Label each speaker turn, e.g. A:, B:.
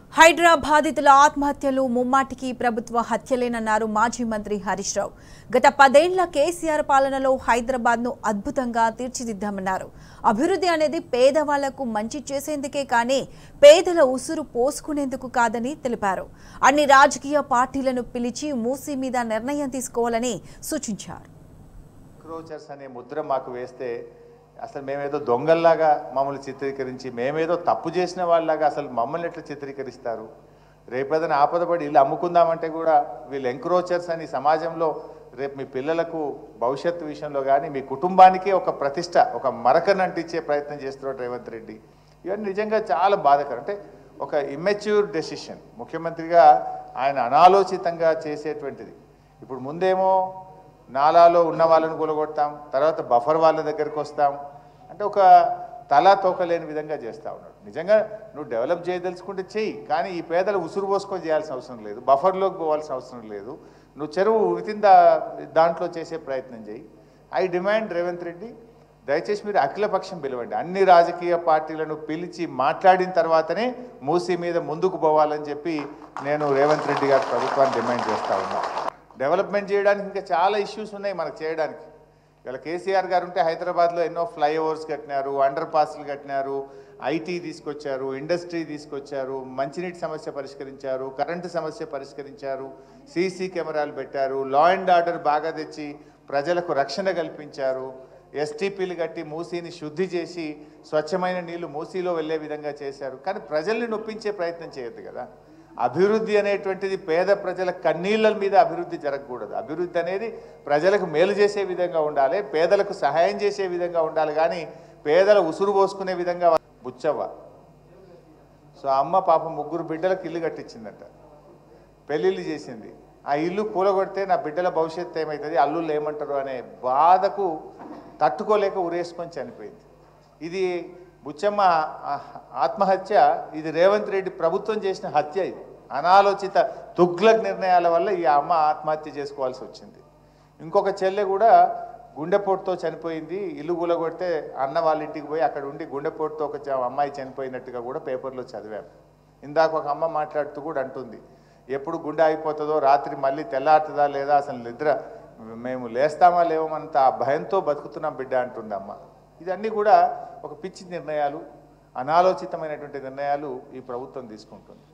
A: హైడ్రా బాధితుల ఆత్మహత్యలు ముమ్మాటికి ప్రభుత్వ హత్యలేనన్నారు మాజీ మంత్రి హరీష్ రావు గత పదేళ్ల కేసీఆర్ పాలనలో హైదరాబాద్ ను అద్భుతంగా తీర్చిదిద్దామన్నారు అభివృద్ధి అనేది పేదవాళ్లకు మంచి చేసేందుకే కానీ పేదల ఉసురు పోసుకునేందుకు కాదని తెలిపారు అన్ని రాజకీయ పార్టీలను పిలిచి మూసీ మీద నిర్ణయం తీసుకోవాలని సూచించారు
B: క్రోచర్స్ అనే ముద్ర మాకు వేస్తే అసలు మేమేదో దొంగల్లాగా మమ్మల్ని చిత్రీకరించి మేమేదో తప్పు చేసిన వాళ్ళలాగా అసలు మమ్మల్ని ఎట్లా చిత్రీకరిస్తారు రేపేదైనా ఆపదపడి ఇల్లు అమ్ముకుందామంటే కూడా వీళ్ళు ఎంక్రోచర్స్ అని సమాజంలో రేపు మీ పిల్లలకు భవిష్యత్తు విషయంలో కానీ మీ కుటుంబానికే ఒక ప్రతిష్ట ఒక మరకను అంటించే ప్రయత్నం చేస్తున్నాడు రేవంత్ రెడ్డి ఇవన్నీ నిజంగా చాలా బాధకరం అంటే ఒక ఇమ్మెచ్యూర్ డెసిషన్ ముఖ్యమంత్రిగా ఆయన అనాలోచితంగా చేసేటువంటిది ఇప్పుడు ముందేమో నాలాలో ఉన్న వాళ్ళని కూలగొడతాం తర్వాత బఫర్ వాళ్ళ దగ్గరికి వస్తాం అంటే ఒక తలా తోకలేని విధంగా చేస్తూ ఉన్నాడు నిజంగా నువ్వు డెవలప్ చేయదలుచుకుంటే చెయ్యి కానీ ఈ పేదలు ఉసురు పోసుకొని చేయాల్సిన అవసరం లేదు బఫర్లోకి పోవాల్సిన అవసరం లేదు నువ్వు చెరువు వితిన్ దా దాంట్లో చేసే ప్రయత్నం చేయి ఐ డిమాండ్ రేవంత్ రెడ్డి దయచేసి మీరు అఖిలపక్షం పిలవండి అన్ని రాజకీయ పార్టీలను పిలిచి మాట్లాడిన తర్వాతనే మూసీ మీద ముందుకు పోవాలని చెప్పి నేను రేవంత్ రెడ్డి గారి ప్రభుత్వాన్ని డిమాండ్ చేస్తా ఉన్నా డెవలప్మెంట్ చేయడానికి ఇంకా చాలా ఇష్యూస్ ఉన్నాయి మనకు చేయడానికి ఇలా కేసీఆర్ గారు ఉంటే హైదరాబాద్లో ఎన్నో ఫ్లైఓవర్స్ కట్టినారు అండర్ పాస్లు కట్టినారు ఐటీ తీసుకొచ్చారు ఇండస్ట్రీ తీసుకొచ్చారు మంచినీటి సమస్య పరిష్కరించారు కరెంటు సమస్య పరిష్కరించారు సీసీ కెమెరాలు పెట్టారు లా అండ్ ఆర్డర్ బాగా తెచ్చి ప్రజలకు రక్షణ కల్పించారు ఎస్టీపీలు కట్టి మూసీని శుద్ధి చేసి స్వచ్ఛమైన నీళ్లు మూసీలో వెళ్ళే విధంగా చేశారు కానీ ప్రజల్ని నొప్పించే ప్రయత్నం చేయొద్దు కదా అభివృద్ధి అనేటువంటిది పేద ప్రజల కన్నీళ్ళ మీద అభివృద్ధి జరగకూడదు అభివృద్ధి అనేది ప్రజలకు మేలు చేసే విధంగా ఉండాలి పేదలకు సహాయం చేసే విధంగా ఉండాలి కానీ పేదల ఉసురు పోసుకునే విధంగా బుచ్చవ్వ సో ఆ అమ్మ పాప ముగ్గురు బిడ్డలకు ఇల్లు కట్టించిందట పెళ్ళిళ్ళు చేసింది ఆ ఇల్లు కూలగొడితే నా బిడ్డల భవిష్యత్తు ఏమవుతుంది అల్లుళ్ళు ఏమంటారు అనే బాధకు తట్టుకోలేక ఉరేసుకొని చనిపోయింది ఇది బుచ్చమ్మ ఆ- ఆత్మహత్య ఇది రేవంత్ రెడ్డి ప్రభుత్వం చేసిన హత్య ఇది అనాలోచిత తుగ్లక్ నిర్ణయాల వల్ల ఈ అమ్మ ఆత్మహత్య చేసుకోవాల్సి వచ్చింది ఇంకొక చెల్లె కూడా గుండెపోటుతో చనిపోయింది ఇల్లు కూలగొడితే అన్న వాళ్ళ ఇంటికి పోయి అక్కడ ఉండి గుండెపోటుతో ఒక చ- అమ్మాయి చనిపోయినట్టుగా కూడా పేపర్లో చదివాం ఇందాక ఒక అమ్మ మాట్లాడుతూ కూడా అంటుంది ఎప్పుడు గుండె అయిపోతుందో రాత్రి మళ్ళీ తెల్లారుతుందా లేదా అసలు నిద్ర మేము లేస్తామా లేవమంత ఆ భయంతో బతుకుతున్నాం బిడ్డ అంటుంది అమ్మ ఇదన్నీ కూడా ఒక పిచ్చి నిర్ణయాలు అనాలోచితమైనటువంటి నిర్ణయాలు ఈ ప్రభుత్వం తీసుకుంటుంది